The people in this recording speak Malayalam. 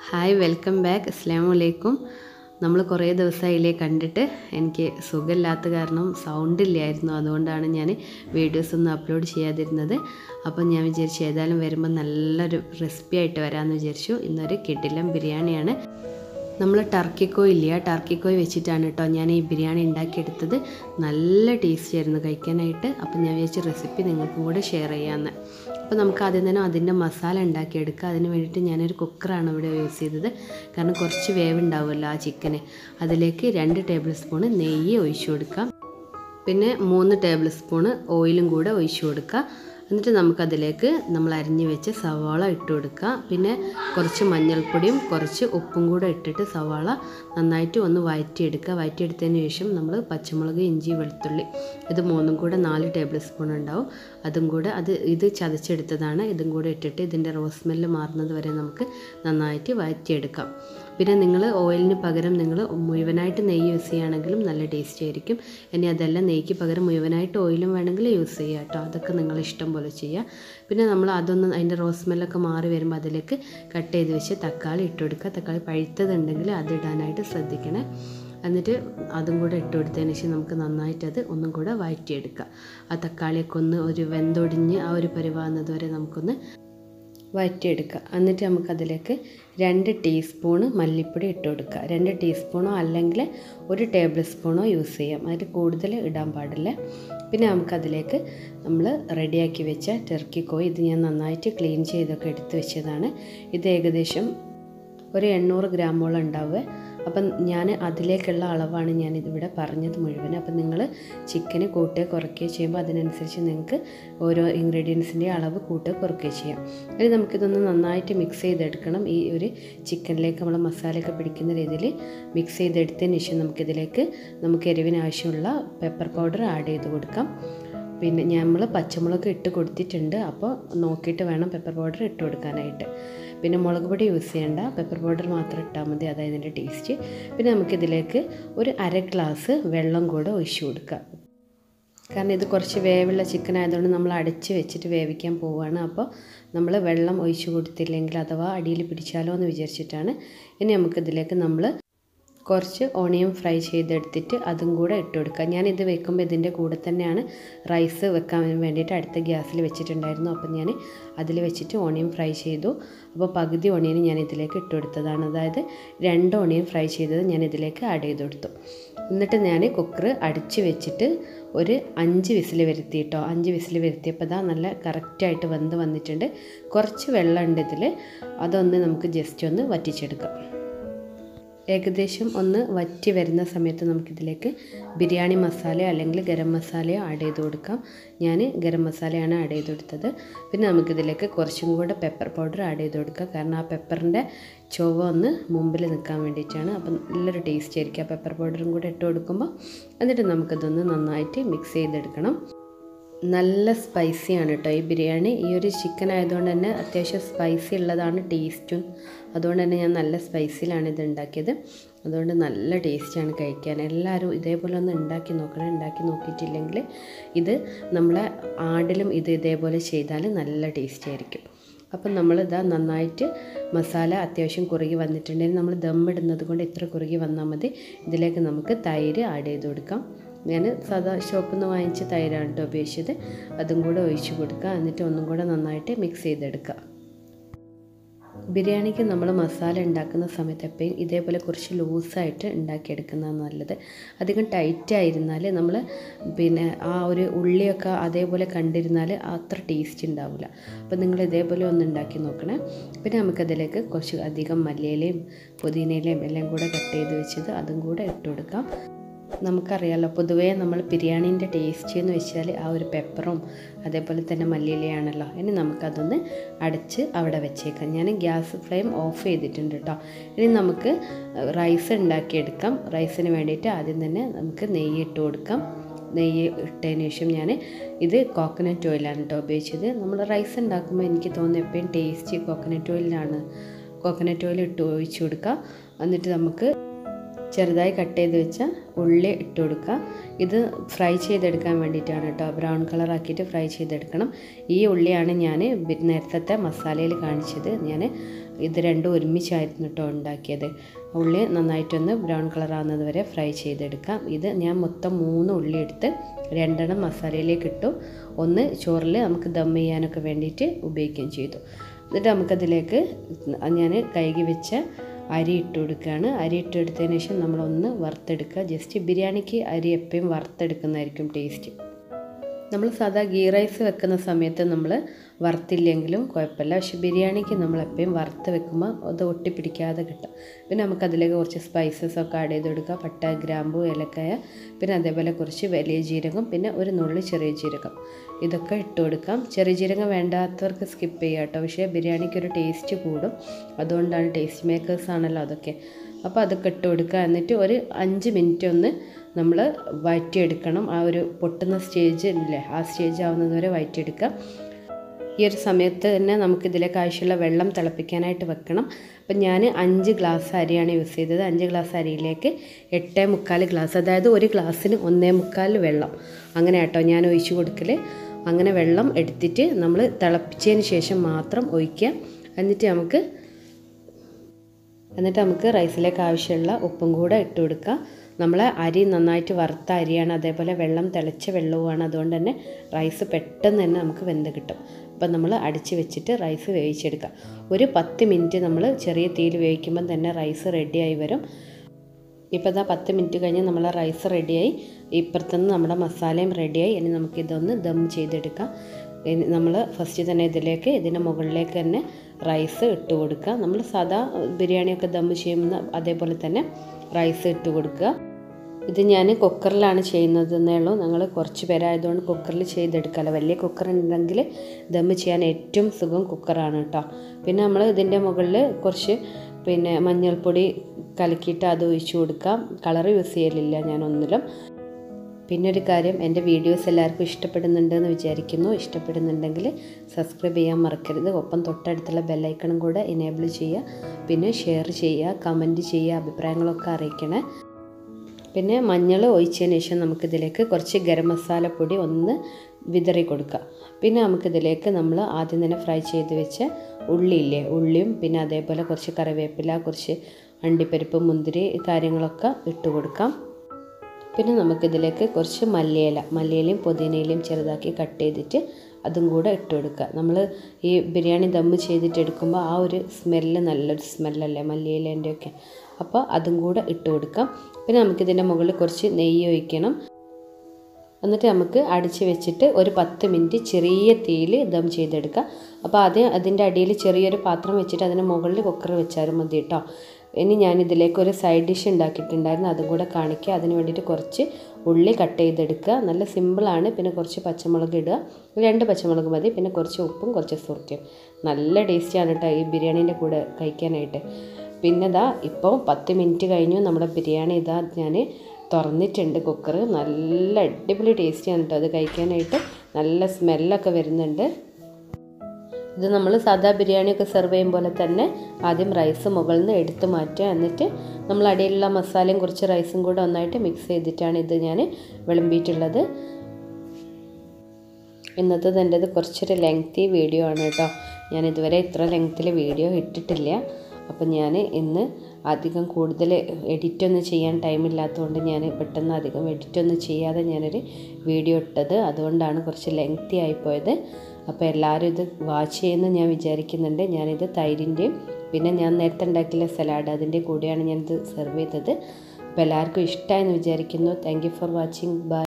ഹായ് വെൽക്കം ബാക്ക് അസ്സാം വലൈക്കും നമ്മൾ കുറേ ദിവസമായില്ലേ കണ്ടിട്ട് എനിക്ക് സുഖമില്ലാത്ത കാരണം സൗണ്ട് ഇല്ലായിരുന്നു അതുകൊണ്ടാണ് ഞാൻ വീഡിയോസ് ഒന്നും അപ്ലോഡ് ചെയ്യാതിരുന്നത് അപ്പം ഞാൻ വിചാരിച്ചു ഏതായാലും വരുമ്പോൾ നല്ലൊരു റെസിപ്പി ആയിട്ട് വരാമെന്ന് വിചാരിച്ചു ഇന്നൊരു കിടിലം ബിരിയാണിയാണ് നമ്മൾ ടർക്കിക്കോയ് ഇല്ല ടർക്കിക്കോയ് വെച്ചിട്ടാണ് കേട്ടോ ഞാൻ ഈ ബിരിയാണി ഉണ്ടാക്കിയെടുത്തത് നല്ല ടേസ്റ്റി ആയിരുന്നു കഴിക്കാനായിട്ട് അപ്പം ഞാൻ വിചാരിച്ച റെസിപ്പി നിങ്ങൾക്കും കൂടെ ഷെയർ ചെയ്യാമെന്ന് അപ്പോൾ നമുക്ക് ആദ്യം തന്നെ അതിൻ്റെ മസാല ഉണ്ടാക്കിയെടുക്കുക അതിന് വേണ്ടിയിട്ട് ഞാനൊരു കുക്കറാണ് ഇവിടെ യൂസ് ചെയ്തത് കാരണം കുറച്ച് വേവ് ഉണ്ടാവുമല്ലോ ആ ചിക്കന് അതിലേക്ക് രണ്ട് ടേബിൾ സ്പൂണ് നെയ്യ് ഒഴിച്ചു കൊടുക്കാം പിന്നെ മൂന്ന് ടേബിൾ സ്പൂണ് ഓയിലും കൂടെ ഒഴിച്ചു കൊടുക്കുക എന്നിട്ട് നമുക്കതിലേക്ക് നമ്മൾ അരിഞ്ഞ് വെച്ച സവാള ഇട്ട് കൊടുക്കുക പിന്നെ കുറച്ച് മഞ്ഞൾപ്പൊടിയും കുറച്ച് ഉപ്പും കൂടെ ഇട്ടിട്ട് സവാള നന്നായിട്ട് ഒന്ന് വഴറ്റിയെടുക്കുക വഴറ്റിയെടുത്തതിന് ശേഷം നമ്മൾ പച്ചമുളക് ഇഞ്ചി വെളുത്തുള്ളി ഇത് മൂന്നും കൂടെ നാല് ടേബിൾ സ്പൂൺ ഉണ്ടാവും അതും കൂടെ അത് ഇത് ചതച്ചെടുത്തതാണ് ഇതും കൂടെ ഇട്ടിട്ട് ഇതിൻ്റെ റോസ് സ്മെല്ല് മാറുന്നത് വരെ നമുക്ക് നന്നായിട്ട് വഴറ്റിയെടുക്കാം പിന്നെ നിങ്ങൾ ഓയിലിന് പകരം നിങ്ങൾ മുഴുവനായിട്ട് നെയ്യ് യൂസ് ചെയ്യുകയാണെങ്കിലും നല്ല ടേസ്റ്റി ആയിരിക്കും ഇനി അതല്ല നെയ്ക്ക് പകരം മുഴുവനായിട്ട് ഓയിലും വേണമെങ്കിൽ യൂസ് ചെയ്യുക കേട്ടോ അതൊക്കെ നിങ്ങൾ ഇഷ്ടം പോലെ ചെയ്യുക പിന്നെ നമ്മൾ അതൊന്ന് അതിൻ്റെ റോസ് സ്മെല്ലൊക്കെ മാറി വരുമ്പോൾ അതിലേക്ക് കട്ട് ചെയ്ത് വെച്ച് തക്കാളി ഇട്ട് കൊടുക്കുക തക്കാളി പഴുത്തതുണ്ടെങ്കിൽ അത് ഇടാനായിട്ട് ശ്രദ്ധിക്കണേ എന്നിട്ട് അതും കൂടെ ഇട്ട് കൊടുത്തതിന് ശേഷം നമുക്ക് നന്നായിട്ട് അത് ഒന്നും കൂടെ വഴറ്റിയെടുക്കുക ആ തക്കാളിയൊക്കെ ഒന്ന് ഒരു വെന്തൊടിഞ്ഞ് ആ ഒരു പരിവാകുന്നത് വരെ നമുക്കൊന്ന് വഴറ്റിയെടുക്കുക എന്നിട്ട് നമുക്കതിലേക്ക് രണ്ട് ടീസ്പൂണ് മല്ലിപ്പൊടി ഇട്ട് കൊടുക്കുക രണ്ട് ടീസ്പൂണോ അല്ലെങ്കിൽ ഒരു ടേബിൾ സ്പൂണോ യൂസ് ചെയ്യാം അതിൽ കൂടുതൽ ഇടാൻ പാടില്ല പിന്നെ നമുക്കതിലേക്ക് നമ്മൾ റെഡിയാക്കി വെച്ച ടെർക്കി കോഴി ഇത് ഞാൻ നന്നായിട്ട് ക്ലീൻ ചെയ്തൊക്കെ എടുത്ത് വെച്ചതാണ് ഇത് ഏകദേശം ഒരു എണ്ണൂറ് ഗ്രാമോളം ഉണ്ടാവുക അപ്പം ഞാൻ അതിലേക്കുള്ള അളവാണ് ഞാൻ ഇതിവിടെ പറഞ്ഞത് മുഴുവൻ അപ്പം നിങ്ങൾ ചിക്കന് കൂട്ടുക കുറയ്ക്കുകയോ ചെയ്യുമ്പോൾ അതിനനുസരിച്ച് നിങ്ങൾക്ക് ഓരോ ഇൻഗ്രീഡിയൻസിൻ്റെ അളവ് കൂട്ടുക കുറയ്ക്കുകയോ ചെയ്യാം ഇനി നമുക്കിതൊന്ന് നന്നായിട്ട് മിക്സ് ചെയ്തെടുക്കണം ഈ ഒരു ചിക്കനിലേക്ക് നമ്മൾ മസാലയൊക്കെ പിടിക്കുന്ന രീതിയിൽ മിക്സ് ചെയ്തെടുത്തതിന് ശേഷം നമുക്കിതിലേക്ക് നമുക്ക് എരിവിന് ആവശ്യമുള്ള പെപ്പർ പൗഡർ ആഡ് ചെയ്ത് കൊടുക്കാം പിന്നെ നമ്മൾ പച്ചമുളക് ഇട്ട് കൊടുത്തിട്ടുണ്ട് അപ്പോൾ നോക്കിയിട്ട് വേണം പെപ്പർ പൗഡർ ഇട്ട് കൊടുക്കാനായിട്ട് പിന്നെ മുളക് പൊടി യൂസ് ചെയ്യേണ്ട പെപ്പർ പൗഡർ മാത്രം ഇട്ടാൽ മതി അതായത് ഇതിൻ്റെ ടേസ്റ്റ് പിന്നെ നമുക്കിതിലേക്ക് ഒരു അര ഗ്ലാസ് വെള്ളം കൂടെ ഒഴിച്ചു കൊടുക്കുക കാരണം ഇത് കുറച്ച് വേവുള്ള ചിക്കൻ ആയതുകൊണ്ട് നമ്മൾ അടച്ച് വെച്ചിട്ട് വേവിക്കാൻ പോവുകയാണ് അപ്പോൾ നമ്മൾ വെള്ളം ഒഴിച്ചു കൊടുത്തില്ലെങ്കിൽ അഥവാ അടിയിൽ പിടിച്ചാലോ എന്ന് വിചാരിച്ചിട്ടാണ് ഇനി നമുക്കിതിലേക്ക് നമ്മൾ കുറച്ച് ഓണിയൻ ഫ്രൈ ചെയ്തെടുത്തിട്ട് അതും കൂടെ ഇട്ട് കൊടുക്കുക ഞാനിത് വെക്കുമ്പോൾ ഇതിൻ്റെ കൂടെ തന്നെയാണ് റൈസ് വെക്കാൻ വേണ്ടിയിട്ട് അടുത്ത ഗ്യാസിൽ വെച്ചിട്ടുണ്ടായിരുന്നു അപ്പം ഞാൻ അതിൽ വെച്ചിട്ട് ഓണിയൻ ഫ്രൈ ചെയ്തു അപ്പോൾ പകുതി ഓണിയൻ ഞാൻ ഇതിലേക്ക് ഇട്ട് കൊടുത്തതാണ് അതായത് രണ്ട് ഓണിയൻ ഫ്രൈ ചെയ്തത് ഞാൻ ഇതിലേക്ക് ആഡ് ചെയ്ത് കൊടുത്തു എന്നിട്ട് ഞാൻ കുക്കർ അടിച്ച് വെച്ചിട്ട് ഒരു അഞ്ച് വിസിൽ വരുത്തിയിട്ടോ അഞ്ച് വിസിൽ വരുത്തിയപ്പോൾ ഇതാ നല്ല കറക്റ്റായിട്ട് വെന്ത് വന്നിട്ടുണ്ട് കുറച്ച് വെള്ളമുണ്ട് ഇതിൽ അതൊന്ന് നമുക്ക് ജസ്റ്റ് ഒന്ന് വറ്റിച്ചെടുക്കാം ഏകദേശം ഒന്ന് വറ്റി വരുന്ന സമയത്ത് നമുക്കിതിലേക്ക് ബിരിയാണി മസാല അല്ലെങ്കിൽ ഗരം മസാലയോ ആഡ് ചെയ്ത് കൊടുക്കാം ഞാൻ ഗരം മസാലയാണ് ആഡ് ചെയ്ത് കൊടുത്തത് പിന്നെ നമുക്കിതിലേക്ക് കുറച്ചും കൂടെ പെപ്പർ പൗഡർ ആഡ് ചെയ്ത് കൊടുക്കാം കാരണം ആ പെപ്പറിൻ്റെ ചൊവ്വ ഒന്ന് മുമ്പിൽ നിൽക്കാൻ വേണ്ടിയിട്ടാണ് അപ്പം നല്ലൊരു ടേസ്റ്റ് ആയിരിക്കും ആ പെപ്പർ പൗഡറും കൂടെ ഇട്ട് കൊടുക്കുമ്പോൾ എന്നിട്ട് നമുക്കിതൊന്ന് നന്നായിട്ട് മിക്സ് ചെയ്തെടുക്കണം നല്ല സ്പൈസിയാണ് കേട്ടോ ഈ ബിരിയാണി ഈ ഒരു ചിക്കൻ ആയതുകൊണ്ട് തന്നെ അത്യാവശ്യം സ്പൈസി ഉള്ളതാണ് ടേസ്റ്റും അതുകൊണ്ട് തന്നെ ഞാൻ നല്ല സ്പൈസിയിലാണ് ഇത് ഉണ്ടാക്കിയത് അതുകൊണ്ട് നല്ല ടേസ്റ്റാണ് കഴിക്കാൻ എല്ലാവരും ഇതേപോലെ ഒന്ന് ഉണ്ടാക്കി നോക്കണം ഉണ്ടാക്കി നോക്കിയിട്ടില്ലെങ്കിൽ ഇത് നമ്മളെ ആടിലും ഇത് ഇതേപോലെ ചെയ്താൽ നല്ല ടേസ്റ്റ് ആയിരിക്കും അപ്പം നമ്മൾ ഇതാ നന്നായിട്ട് മസാല അത്യാവശ്യം കുറുകി വന്നിട്ടുണ്ടെങ്കിൽ നമ്മൾ ദമ്മിടുന്നത് കൊണ്ട് ഇത്ര കുറുകി വന്നാൽ മതി ഇതിലേക്ക് നമുക്ക് തൈര് ആഡ് ചെയ്ത് കൊടുക്കാം ഞാൻ സാധാ ഷോപ്പിൽ നിന്ന് വാങ്ങിച്ച തൈരാണ് കേട്ടോ ഉപയോഗിച്ചത് അതും കൂടെ ഒഴിച്ച് കൊടുക്കുക എന്നിട്ട് ഒന്നും കൂടെ നന്നായിട്ട് മിക്സ് ചെയ്തെടുക്കുക ബിരിയാണിക്ക് നമ്മൾ മസാല ഉണ്ടാക്കുന്ന സമയത്ത് എപ്പോഴും ഇതേപോലെ കുറച്ച് ലൂസായിട്ട് ഉണ്ടാക്കിയെടുക്കുന്നതാണ് നല്ലത് അധികം ടൈറ്റ് ആയിരുന്നാൽ നമ്മൾ പിന്നെ ആ ഒരു ഉള്ളിയൊക്കെ അതേപോലെ കണ്ടിരുന്നാൽ അത്ര ടേസ്റ്റ് ഉണ്ടാവില്ല അപ്പോൾ നിങ്ങൾ ഇതേപോലെ ഒന്ന് ഉണ്ടാക്കി നോക്കണേ പിന്നെ നമുക്കതിലേക്ക് കുറച്ച് അധികം മല്ലിയിലയും പുതിനയിലയും എല്ലാം കൂടെ കട്ട് ചെയ്ത് വെച്ചത് അതും കൂടെ ഇട്ട് കൊടുക്കാം നമുക്കറിയാലോ പൊതുവേ നമ്മൾ ബിരിയാണീൻ്റെ ടേസ്റ്റ് എന്ന് വെച്ചാൽ ആ ഒരു പെപ്പറും അതേപോലെ തന്നെ മല്ലിയിലയാണല്ലോ ഇനി നമുക്കതൊന്ന് അടച്ച് അവിടെ വെച്ചേക്കാം ഞാൻ ഗ്യാസ് ഫ്ലെയിം ഓഫ് ചെയ്തിട്ടുണ്ട് കേട്ടോ ഇനി നമുക്ക് റൈസ് ഉണ്ടാക്കിയെടുക്കാം റൈസിന് വേണ്ടിയിട്ട് ആദ്യം തന്നെ നമുക്ക് നെയ്യ് ഇട്ട് കൊടുക്കാം നെയ്യ് ഇട്ടതിന് ശേഷം ഞാൻ ഇത് കോക്കനട്ട് ഓയിലാണ് കേട്ടോ ഉപയോഗിച്ചത് നമ്മൾ റൈസ് ഉണ്ടാക്കുമ്പോൾ എനിക്ക് തോന്നുന്നു എപ്പോഴും ടേസ്റ്റ് കോക്കനട്ട് ഓയിലാണ് കോക്കനട്ട് ഓയിൽ ഇട്ട് ഒഴിച്ച് കൊടുക്കുക എന്നിട്ട് നമുക്ക് ചെറുതായി കട്ട് ചെയ്ത് വെച്ച ഉള്ളി ഇട്ട് കൊടുക്കുക ഇത് ഫ്രൈ ചെയ്തെടുക്കാൻ വേണ്ടിയിട്ടാണ് കേട്ടോ ബ്രൗൺ കളർ ആക്കിയിട്ട് ഫ്രൈ ചെയ്തെടുക്കണം ഈ ഉള്ളിയാണ് ഞാൻ നേരത്തെ മസാലയിൽ കാണിച്ചത് ഞാൻ ഇത് രണ്ടും ഒരുമിച്ചായിരുന്നു കേട്ടോ ഉണ്ടാക്കിയത് ഉള്ളി നന്നായിട്ടൊന്ന് ബ്രൗൺ കളർ ആകുന്നത് വരെ ഫ്രൈ ചെയ്തെടുക്കാം ഇത് ഞാൻ മൊത്തം മൂന്ന് ഉള്ളി എടുത്ത് രണ്ടെണ്ണം മസാലയിലേക്ക് ഇട്ടു ഒന്ന് ചോറിൽ നമുക്ക് ദം ചെയ്യാനൊക്കെ വേണ്ടിയിട്ട് ഉപയോഗിക്കുകയും ചെയ്തു എന്നിട്ട് നമുക്കതിലേക്ക് ഞാൻ കഴുകി വെച്ച അരി ഇട്ട് കൊടുക്കുകയാണ് അരി ഇട്ട് എടുത്തതിന് ശേഷം നമ്മളൊന്ന് വറുത്തെടുക്കുക ജസ്റ്റ് ബിരിയാണിക്ക് അരി എപ്പോഴും വറുത്തെടുക്കുന്നതായിരിക്കും ടേസ്റ്റ് നമ്മൾ സാധാ ഗീ റൈസ് വെക്കുന്ന സമയത്ത് നമ്മൾ വറുത്തില്ലെങ്കിലും കുഴപ്പമില്ല പക്ഷെ ബിരിയാണിക്ക് നമ്മൾ എപ്പോഴും വറുത്ത് വെക്കുമ്പോൾ അത് ഒട്ടിപ്പിടിക്കാതെ കിട്ടും പിന്നെ നമുക്കതിലേക്ക് കുറച്ച് സ്പൈസസ് ഒക്കെ ആഡ് ചെയ്ത് കൊടുക്കുക പട്ട ഗ്രാമ്പു ഏലക്കായ പിന്നെ അതേപോലെ കുറച്ച് വലിയ ജീരകം പിന്നെ ഒരു നുള്ളി ചെറിയ ജീരകം ഇതൊക്കെ ഇട്ട് കൊടുക്കാം ചെറിയ ജീരകം വേണ്ടാത്തവർക്ക് സ്കിപ്പ് ചെയ്യാം കേട്ടോ പക്ഷേ ബിരിയാണിക്ക് ഒരു ടേസ്റ്റ് കൂടും അതുകൊണ്ടാണ് ടേസ്റ്റ് മേക്കേഴ്സ് ആണല്ലോ അതൊക്കെ അപ്പോൾ അതൊക്കെ ഇട്ട് കൊടുക്കുക എന്നിട്ട് ഒരു അഞ്ച് മിനിറ്റ് ഒന്ന് നമ്മൾ വഴറ്റിയെടുക്കണം ആ ഒരു പൊട്ടുന്ന സ്റ്റേജ് ഇല്ലേ ആ സ്റ്റേജ് ആവുന്നത് വരെ വഴറ്റിയെടുക്കുക ഈ ഒരു സമയത്ത് തന്നെ നമുക്ക് ഇതിലേക്ക് ആവശ്യമുള്ള വെള്ളം തിളപ്പിക്കാനായിട്ട് വെക്കണം അപ്പം ഞാൻ അഞ്ച് ഗ്ലാസ് അരിയാണ് യൂസ് ചെയ്തത് അഞ്ച് ഗ്ലാസ് അരിയിലേക്ക് എട്ടേ മുക്കാൽ ഗ്ലാസ് അതായത് ഒരു ഗ്ലാസ്സിന് ഒന്നേ മുക്കാൽ വെള്ളം അങ്ങനെ കേട്ടോ ഞാൻ ഒഴിച്ചു കൊടുക്കൽ അങ്ങനെ വെള്ളം എടുത്തിട്ട് നമ്മൾ തിളപ്പിച്ചതിന് ശേഷം മാത്രം ഒഴിക്കുക എന്നിട്ട് നമുക്ക് എന്നിട്ട് നമുക്ക് റൈസിലേക്ക് ആവശ്യമുള്ള ഉപ്പും കൂടെ ഇട്ട് കൊടുക്കുക നമ്മൾ അരി നന്നായിട്ട് വറുത്ത അരിയാണ് അതേപോലെ വെള്ളം തിളച്ച വെള്ളവുമാണ് അതുകൊണ്ട് തന്നെ റൈസ് പെട്ടെന്ന് തന്നെ നമുക്ക് വെന്ത് കിട്ടും അപ്പം നമ്മൾ അടിച്ച് വെച്ചിട്ട് റൈസ് വേവിച്ചെടുക്കുക ഒരു പത്ത് മിനിറ്റ് നമ്മൾ ചെറിയ തീയിൽ വേവിക്കുമ്പം തന്നെ റൈസ് റെഡിയായി വരും ഇപ്പോൾ ഇതാ പത്ത് മിനിറ്റ് കഴിഞ്ഞ് നമ്മളെ റൈസ് റെഡിയായി ഇപ്പുറത്തുനിന്ന് നമ്മുടെ മസാലയും റെഡിയായി ഇനി നമുക്കിതൊന്ന് ദം ചെയ്തെടുക്കാം നമ്മൾ ഫസ്റ്റ് തന്നെ ഇതിലേക്ക് ഇതിൻ്റെ മുകളിലേക്ക് തന്നെ റൈസ് ഇട്ട് കൊടുക്കുക നമ്മൾ സാധാ ബിരിയാണിയൊക്കെ ദം ചെയ്യുന്ന അതേപോലെ തന്നെ റൈസ് ഇട്ട് കൊടുക്കുക ഇത് ഞാൻ കുക്കറിലാണ് ചെയ്യുന്നത് എന്നേ ഉള്ളൂ ഞങ്ങൾ കുറച്ച് പേരായതുകൊണ്ട് കുക്കറിൽ ചെയ്തെടുക്കാമല്ലോ വലിയ കുക്കർ ഉണ്ടെങ്കിൽ ദം ചെയ്യാൻ ഏറ്റവും സുഖം കുക്കറാണ് കേട്ടോ പിന്നെ നമ്മൾ ഇതിൻ്റെ മുകളിൽ കുറച്ച് പിന്നെ മഞ്ഞൾപ്പൊടി കലക്കിയിട്ട് അത് ഒഴിച്ചു കൊടുക്കാം കളർ യൂസ് ചെയ്യലില്ല ഞാൻ ഒന്നിലും പിന്നെ ഒരു കാര്യം എൻ്റെ വീഡിയോസ് എല്ലാവർക്കും ഇഷ്ടപ്പെടുന്നുണ്ടെന്ന് വിചാരിക്കുന്നു ഇഷ്ടപ്പെടുന്നുണ്ടെങ്കിൽ സബ്സ്ക്രൈബ് ചെയ്യാൻ മറക്കരുത് ഒപ്പം തൊട്ടടുത്തുള്ള ബെല്ലൈക്കണും കൂടെ എനേബിൾ ചെയ്യുക പിന്നെ ഷെയർ ചെയ്യുക കമൻറ്റ് ചെയ്യുക അഭിപ്രായങ്ങളൊക്കെ അറിയിക്കണേ പിന്നെ മഞ്ഞൾ ഒഴിച്ചതിന് ശേഷം നമുക്കിതിലേക്ക് കുറച്ച് ഗരം മസാലപ്പൊടി ഒന്ന് വിതറി കൊടുക്കുക പിന്നെ നമുക്കിതിലേക്ക് നമ്മൾ ആദ്യം തന്നെ ഫ്രൈ ചെയ്ത് വെച്ച ഉള്ളിയില്ലേ ഉള്ളിയും പിന്നെ അതേപോലെ കുറച്ച് കറിവേപ്പില കുറച്ച് അണ്ടിപ്പരിപ്പ് മുന്തിരി കാര്യങ്ങളൊക്കെ ഇട്ട് കൊടുക്കാം പിന്നെ നമുക്കിതിലേക്ക് കുറച്ച് മല്ലിയില മല്ലിയിലയും പുതിനയിലയും ചെറുതാക്കി കട്ട് ചെയ്തിട്ട് അതും കൂടെ ഇട്ട് കൊടുക്കുക നമ്മൾ ഈ ബിരിയാണി ദമ്മ് ചെയ്തിട്ട് എടുക്കുമ്പോൾ ആ ഒരു സ്മെല്ല് നല്ലൊരു സ്മെല്ലല്ലേ മല്ലിയിലേൻ്റെ ഒക്കെ അപ്പോൾ അതും കൂടെ ഇട്ട് കൊടുക്കാം പിന്നെ നമുക്കിതിൻ്റെ മുകളിൽ കുറച്ച് നെയ്യ് ഒഴിക്കണം എന്നിട്ട് നമുക്ക് അടിച്ച് വെച്ചിട്ട് ഒരു പത്ത് മിനിറ്റ് ചെറിയ തീയിൽ ദം ചെയ്തെടുക്കുക അപ്പോൾ അത് അതിൻ്റെ അടിയിൽ ചെറിയൊരു പാത്രം വെച്ചിട്ട് അതിന് മുകളിൽ കുക്കർ വെച്ചാലും മതി കേട്ടോ ഇനി ഞാൻ ഇതിലേക്ക് ഒരു സൈഡ് ഡിഷ് ഉണ്ടാക്കിയിട്ടുണ്ടായിരുന്നു അതും കൂടെ കാണിക്കുക അതിന് വേണ്ടിയിട്ട് കുറച്ച് ഉള്ളി കട്ട് ചെയ്തെടുക്കുക നല്ല സിമ്പിളാണ് പിന്നെ കുറച്ച് പച്ചമുളക് ഇടുക രണ്ട് പച്ചമുളക് മതി പിന്നെ കുറച്ച് ഉപ്പും കുറച്ച് സുർക്കയും നല്ല ടേസ്റ്റിയാണ് കേട്ടോ ഈ ബിരിയാണീൻ്റെ കൂടെ കഴിക്കാനായിട്ട് പിന്നെ ഇതാ ഇപ്പോൾ പത്ത് മിനിറ്റ് കഴിഞ്ഞു നമ്മുടെ ബിരിയാണി ഇതാ ഞാൻ തുറന്നിട്ടുണ്ട് കുക്കർ നല്ല അടിപൊളി ടേസ്റ്റിയാണ് കേട്ടോ അത് കഴിക്കാനായിട്ട് നല്ല സ്മെല്ലൊക്കെ വരുന്നുണ്ട് ഇത് നമ്മൾ സാധാ ബിരിയാണിയൊക്കെ സെർവ് ചെയ്യും പോലെ തന്നെ ആദ്യം റൈസ് മുകളിൽ നിന്ന് എടുത്ത് മാറ്റുക എന്നിട്ട് നമ്മൾ അടിയിലുള്ള മസാലയും കുറച്ച് റൈസും കൂടെ ഒന്നായിട്ട് മിക്സ് ചെയ്തിട്ടാണ് ഇത് ഞാൻ വിളമ്പിയിട്ടുള്ളത് ഇന്നത്തെ എൻ്റെത് കുറച്ചൊരു ലെങ്തി വീഡിയോ ആണ് കേട്ടോ ഞാൻ ഇതുവരെ ഇത്ര ലെങ്ത്തിൽ വീഡിയോ ഇട്ടിട്ടില്ല അപ്പം ഞാൻ ഇന്ന് അധികം കൂടുതൽ എഡിറ്റൊന്നും ചെയ്യാൻ ടൈമില്ലാത്തതുകൊണ്ട് ഞാൻ പെട്ടെന്ന് അധികം എഡിറ്റൊന്നും ചെയ്യാതെ ഞാനൊരു വീഡിയോ ഇട്ടത് അതുകൊണ്ടാണ് കുറച്ച് ലെങ്തി ആയിപ്പോയത് അപ്പോൾ എല്ലാവരും ഇത് വാച്ച് ചെയ്യുമെന്ന് ഞാൻ വിചാരിക്കുന്നുണ്ട് ഞാനിത് തൈരിൻ്റെയും പിന്നെ ഞാൻ നേരത്തെ ഉണ്ടാക്കിയ സലാഡ് അതിൻ്റെ കൂടെയാണ് ഞാനിത് സെർവ് ചെയ്തത് അപ്പോൾ എല്ലാവർക്കും ഇഷ്ടമായെന്ന് വിചാരിക്കുന്നു thank you for watching by